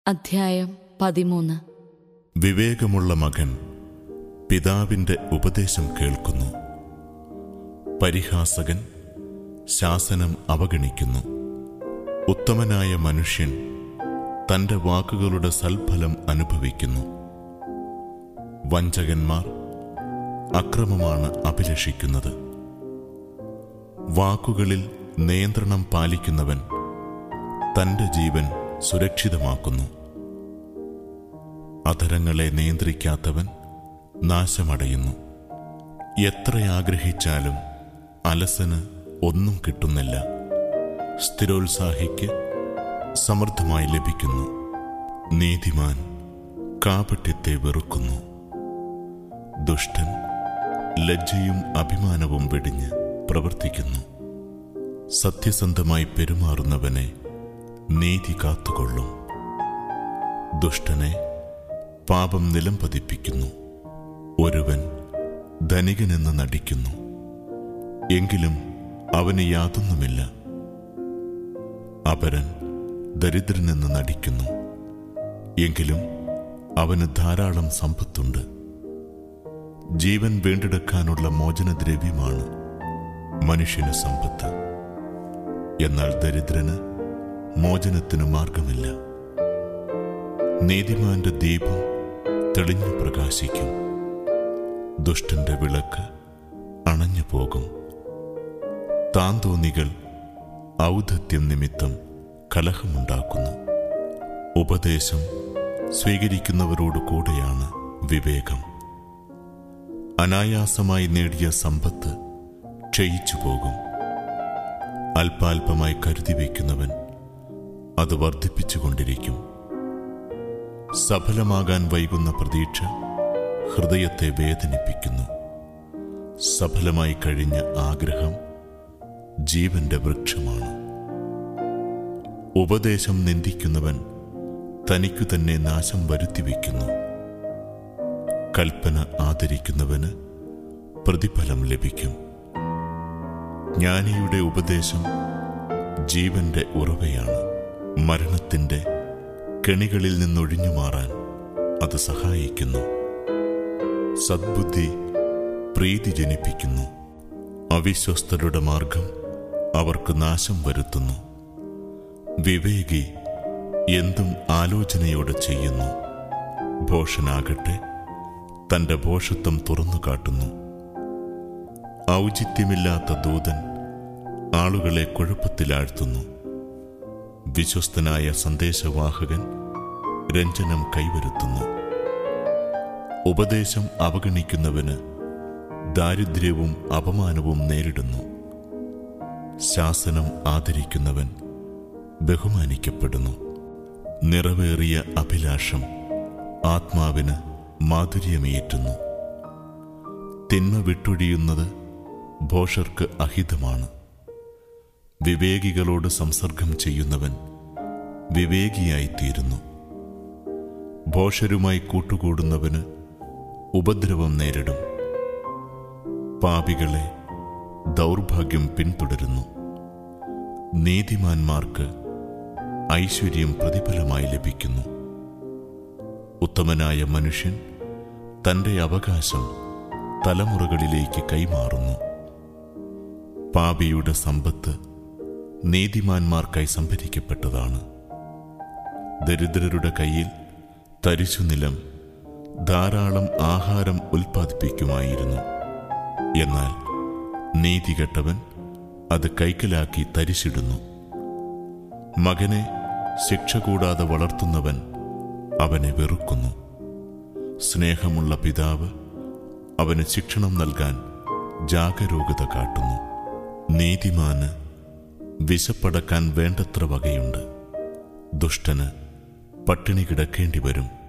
അധ്യായം പതിമൂന്ന് വിവേകമുള്ള മകൻ പിതാവിന്റെ ഉപദേശം കേൾക്കുന്നു പരിഹാസകൻ ശാസനം അവഗണിക്കുന്നു ഉത്തമനായ മനുഷ്യൻ തന്റെ വാക്കുകളുടെ സൽഫലം അനുഭവിക്കുന്നു വഞ്ചകന്മാർ അക്രമമാണ് അഭിലഷിക്കുന്നത് വാക്കുകളിൽ നിയന്ത്രണം പാലിക്കുന്നവൻ തന്റെ ജീവൻ സുരക്ഷിതമാക്കുന്നു അധരങ്ങളെ നിയന്ത്രിക്കാത്തവൻ നാശമടയുന്നു എത്ര ആഗ്രഹിച്ചാലും അലസന് ഒന്നും കിട്ടുന്നില്ല സ്ഥിരോത്സാഹിക്ക് സമൃദ്ധമായി ലഭിക്കുന്നു നീതിമാൻ കാപട്യത്തെ വെറുക്കുന്നു ദുഷ്ടൻ ലജ്ജയും അഭിമാനവും വെടിഞ്ഞ് പ്രവർത്തിക്കുന്നു സത്യസന്ധമായി പെരുമാറുന്നവനെ നീതി കാത്തുകൊള്ളും ദുഷ്ടനെ പാപം നിലം പതിപ്പിക്കുന്നു ഒരുവൻ ധനികനെന്ന് നടിക്കുന്നു എങ്കിലും അവന് യാതൊന്നുമില്ല അപരൻ ദരിദ്രനെന്ന് നടിക്കുന്നു എങ്കിലും അവന് ധാരാളം സമ്പത്തുണ്ട് ജീവൻ വീണ്ടെടുക്കാനുള്ള മോചനദ്രവ്യമാണ് മനുഷ്യന് സമ്പത്ത് എന്നാൽ ദരിദ്രന് മോചനത്തിനു മാർഗമില്ല നീതിമാന്റെ ദീപം തെളിഞ്ഞു പ്രകാശിക്കും ദുഷ്ടന്റെ വിളക്ക് അണഞ്ഞു പോകും താന്തോന്നികൾ ഔദ്ധത്യം നിമിത്തം കലഹമുണ്ടാക്കുന്നു ഉപദേശം സ്വീകരിക്കുന്നവരോട് കൂടെയാണ് വിവേകം അനായാസമായി നേടിയ സമ്പത്ത് ക്ഷയിച്ചു പോകും അല്പാൽപമായി കരുതി വയ്ക്കുന്നവൻ അത് വർദ്ധിപ്പിച്ചുകൊണ്ടിരിക്കും സഫലമാകാൻ വൈകുന്ന പ്രതീക്ഷ ഹൃദയത്തെ വേദനിപ്പിക്കുന്നു സഫലമായി കഴിഞ്ഞ ആഗ്രഹം ജീവന്റെ വൃക്ഷമാണ് ഉപദേശം നിന്ദിക്കുന്നവൻ തനിക്കു തന്നെ നാശം വരുത്തിവെക്കുന്നു കൽപ്പന ആദരിക്കുന്നവന് പ്രതിഫലം ലഭിക്കും ജ്ഞാനിയുടെ ഉപദേശം ജീവന്റെ ഉറവയാണ് മരണത്തിന്റെ കെണികളിൽ നിന്നൊഴിഞ്ഞു മാറാൻ അത് സഹായിക്കുന്നു സദ്ബുദ്ധി പ്രീതി ജനിപ്പിക്കുന്നു അവിശ്വസ്തരുടെ മാർഗം അവർക്ക് നാശം വരുത്തുന്നു വിവേകി എന്തും ആലോചനയോടെ ചെയ്യുന്നു ഭോഷനാകട്ടെ തന്റെ ഭോഷത്വം തുറന്നു കാട്ടുന്നു ഔചിത്യമില്ലാത്ത ദൂതൻ ആളുകളെ കുഴപ്പത്തിലാഴ്ത്തുന്നു വിശ്വസ്തനായ സന്ദേശവാഹകൻ രഞ്ജനം കൈവരുത്തുന്നു ഉപദേശം അവഗണിക്കുന്നവന് ദാരിദ്ര്യവും അപമാനവും നേരിടുന്നു ശാസനം ആദരിക്കുന്നവൻ ബഹുമാനിക്കപ്പെടുന്നു നിറവേറിയ അഭിലാഷം ആത്മാവിന് മാധുര്യമേറ്റുന്നു തിന്മ വിട്ടൊഴിയുന്നത് ഭോഷർക്ക് അഹിതമാണ് വിവേകികളോട് സംസർഗം ചെയ്യുന്നവൻ വിവേകിയായിത്തീരുന്നു ഭോഷരുമായി കൂട്ടുകൂടുന്നവന് ഉപദ്രവം നേരിടും പാപികളെ ദൗർഭാഗ്യം പിന്തുടരുന്നു നീതിമാന്മാർക്ക് ഐശ്വര്യം പ്രതിഫലമായി ലഭിക്കുന്നു ഉത്തമനായ മനുഷ്യൻ തന്റെ അവകാശം തലമുറകളിലേക്ക് കൈമാറുന്നു പാപിയുടെ സമ്പത്ത് നീതിമാന്മാർക്കായി സംഭരിക്കപ്പെട്ടതാണ് ദരിദ്രരുടെ കയ്യിൽ തരിശുനിലം ധാരാളം ആഹാരം ഉൽപ്പാദിപ്പിക്കുമായിരുന്നു എന്നാൽ നീതികെട്ടവൻ അത് കൈക്കലാക്കി തരിശിടുന്നു മകനെ ശിക്ഷ കൂടാതെ വളർത്തുന്നവൻ അവനെ വെറുക്കുന്നു സ്നേഹമുള്ള പിതാവ് അവന് ശിക്ഷണം നൽകാൻ ജാഗരൂകത കാട്ടുന്നു നീതിമാന് വിശപ്പടക്കാൻ വേണ്ടത്ര വകയുണ്ട് ദുഷ്ടന് പട്ടിണി കിടക്കേണ്ടി വരും